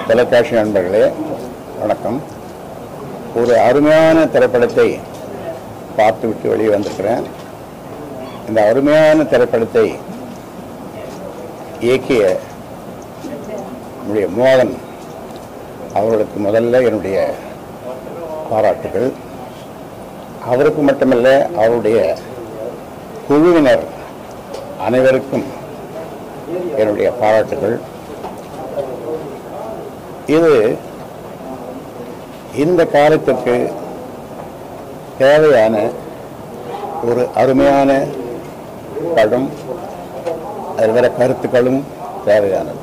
தொலைக்காட்சி நண்பர்களே வணக்கம் ஒரு அருமையான திரைப்படத்தை பார்த்துவிட்டு வெளியே வந்திருக்கிறேன் இந்த அருமையான திரைப்படத்தை இயக்கிய என்னுடைய மோகன் அவர்களுக்கு முதல்ல என்னுடைய பாராட்டுகள் அவருக்கு மட்டுமல்ல அவருடைய குழுவினர் அனைவருக்கும் என்னுடைய பாராட்டுகள் இது இந்த காலத்திற்கு தேவையான ஒரு அருமையான படம் அதில் வர கருத்துக்களும் தேவையானது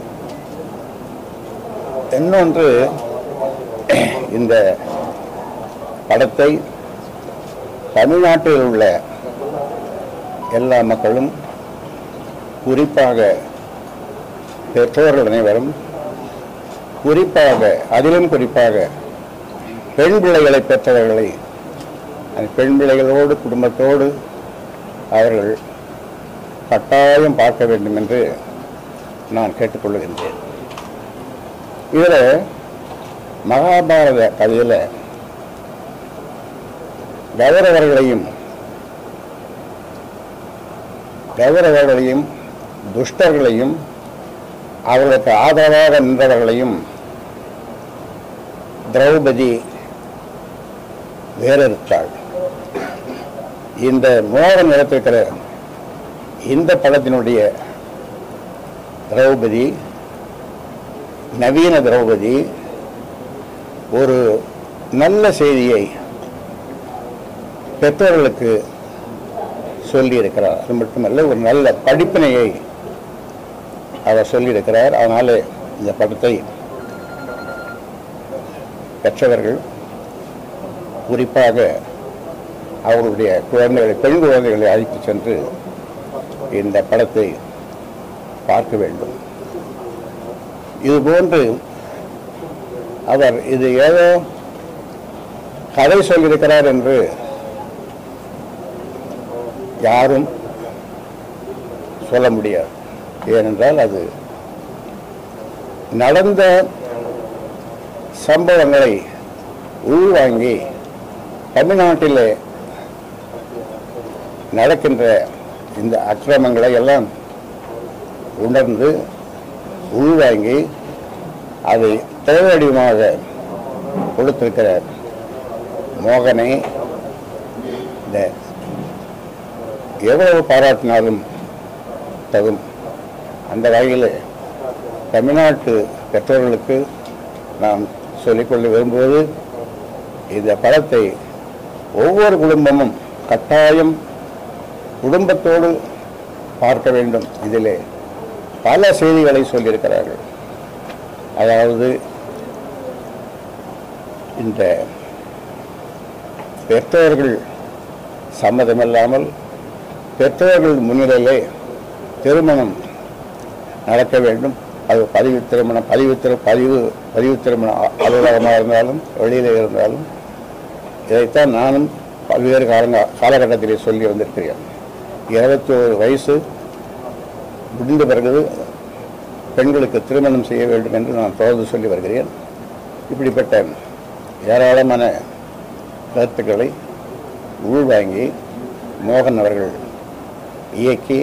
இன்னொன்று இந்த படத்தை தமிழ்நாட்டில் உள்ள எல்லா மக்களும் குறிப்பாக பெற்றோர்கள் அனைவரும் குறிப்பாக அதிலும் குறிப்பாக பெண் பிள்ளைகளை பெற்றவர்களை அந்த பெண் பிள்ளைகளோடு குடும்பத்தோடு அவர்கள் கட்டாயம் பார்க்க வேண்டும் என்று நான் கேட்டுக்கொள்கின்றேன் இதில் மகாபாரத கதையில் கௌரவர்களையும் கௌரவர்களையும் துஷ்டர்களையும் அவர்களுக்கு ஆதரவாக நின்றவர்களையும் திரௌபதி வேறறுத்தாள் இந்த மோகன் இடத்திருக்கிற இந்த படத்தினுடைய திரௌபதி நவீன திரௌபதி ஒரு நல்ல செய்தியை பெற்றோர்களுக்கு சொல்லியிருக்கிறார் அது மட்டுமல்ல ஒரு நல்ல படிப்பினையை அவர் சொல்லியிருக்கிறார் அதனால இந்த படத்தை பெற்றவர்கள் குறிப்பாக அவர்களுடைய குழந்தைகளை பெண் குழந்தைகளை அழைத்து சென்று இந்த படத்தை பார்க்க வேண்டும் இதுபோன்று அவர் இது ஏதோ கதை சொல்லியிருக்கிறார் என்று யாரும் சொல்ல முடியாது ஏனென்றால் அது நடந்த சம்பவங்களை உள்வாங்கி தமிழ்நாட்டில் நடக்கின்ற இந்த அக்கிரமங்களை எல்லாம் உணர்ந்து உள்வாங்கி அதை தேவடிவமாக கொடுத்திருக்கிற மோகனை இந்த எவ்வளவு பாராட்டினாலும் தகும் அந்த வகையில் தமிழ்நாட்டு பெற்றோர்களுக்கு நாம் சொல்லிக்கொள்ள விரும்புவது இந்த படத்தை ஒவ்வொரு குடும்பமும் கட்டாயம் குடும்பத்தோடு பார்க்க வேண்டும் இதிலே பல செய்திகளை சொல்லியிருக்கிறார்கள் அதாவது இந்த பெற்றோர்கள் சம்மதமில்லாமல் பெற்றோர்கள் முன்னிலையிலே திருமணம் நடக்க வேண்டும் அது பதிவு திருமணம் பதிவு திரு பதிவு பதிவு திருமண அ- அலுவலகமாக இருந்தாலும் வெளியில் இருந்தாலும் இதைத்தான் நானும் பல்வேறு காலங்க காலகட்டத்திலே சொல்லி வந்திருக்கிறேன் இருபத்தி ஒரு வயசு முடிந்த பிறகு பெண்களுக்கு திருமணம் செய்ய வேண்டும் என்று நான் தொடர்ந்து சொல்லி வருகிறேன் இப்படிப்பட்ட ஏராளமான கருத்துக்களை உள்வாங்கி மோகன் அவர்கள் இயக்கி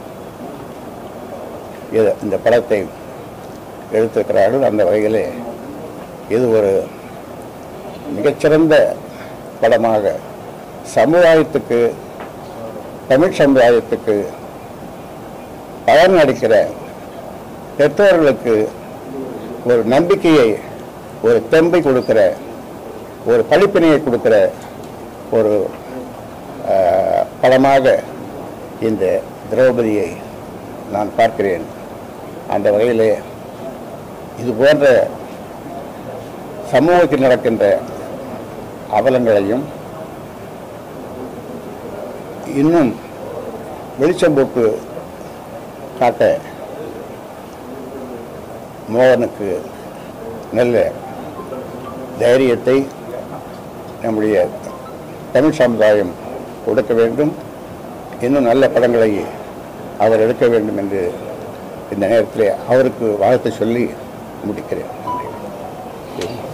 இது- இந்த படத்தை எடுத்திருக்கிறார்கள் அந்த வகையிலே இது ஒரு மிகச்சிறந்த படமாக சமுதாயத்துக்கு தமிழ் சமுதாயத்துக்கு பலன் அளிக்கிற பெற்றோர்களுக்கு ஒரு நம்பிக்கையை ஒரு தெம்பை கொடுக்கிற ஒரு படிப்பினையை கொடுக்கிற ஒரு ஆஹ், படமாக இந்த திரௌபதியை நான் பார்க்கிறேன் அந்த வகையிலே இது போன்ற சமூகத்தில் நடக்கின்ற அவலங்களையும் இன்னும் வெளிச்சம் போட்டு காட்ட மோகனுக்கு நல்ல தைரியத்தை நம்முடைய தமிழ் சமுதாயம் கொடுக்க வேண்டும் இன்னும் நல்ல படங்களை அவர் எடுக்க வேண்டும் என்று இந்த நேரத்தில் அவருக்கு வாழ்த்து சொல்லி முடிக்கிறேன் நன்றி